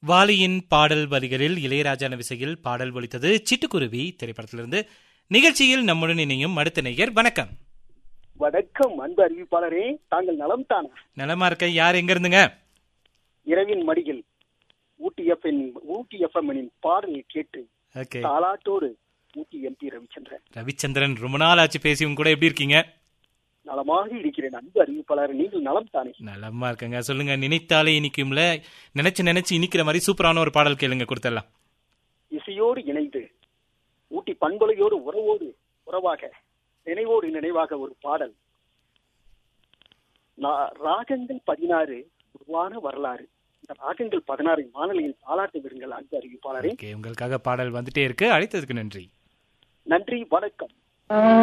வாலியின் பாடல் வரிகளில் இளையராஜான விசையில் பாடல் ஒலித்தது சிட்டுக்குருவி திரைப்படத்திலிருந்து நிகழ்ச்சியில் நம்முடன் இணையும் அடுத்த நேயர் வணக்கம் வணக்கம் அன்பு அறிவிப்பாளரே தாங்கள் நலம் தானா நலமா இருக்க யார் எங்க இருந்துங்க இரவின் மடியில் ஊட்டி எஃப்எம் ஊட்டி எஃப்எம்மின் பாடலை கேட்டு ஓகே தாலாட்டோடு ஊட்டி எம்பி ரவிச்சந்திரன் ரவிச்சந்திரன் ரொம்ப நாள் ஆச்சு பேசி உங்க கூட எப்படி இருக்கீங்க நலமாக இருக்கிறேன் அன்பு அறிவிப்பாளர் நீங்கள் நலம் தானே நலமா இருக்கங்க சொல்லுங்க நினைத்தாலே இனிக்கும்ல நினைச்சு நினைச்சு இனிக்கிற மாதிரி சூப்பரான ஒரு பாடல் கேளுங்க கொடுத்துடலாம் இசையோடு இணைந்து ஊட்டி பண்பலையோடு உறவோடு உறவாக நினைவோடு நினைவாக ஒரு பாடல் நா- ராகங்கள் பதினாறு உருவான வரலாறு இந்த ராகங்கள் பதினாறு வானொலியில் தாலாட்டு விடுங்கள் அன்பு அறிவிப்பாளரே ஓகே உங்களுக்காக பாடல் வந்துட்டே இருக்கு அழைத்ததுக்கு நன்றி நன்றி வணக்கம்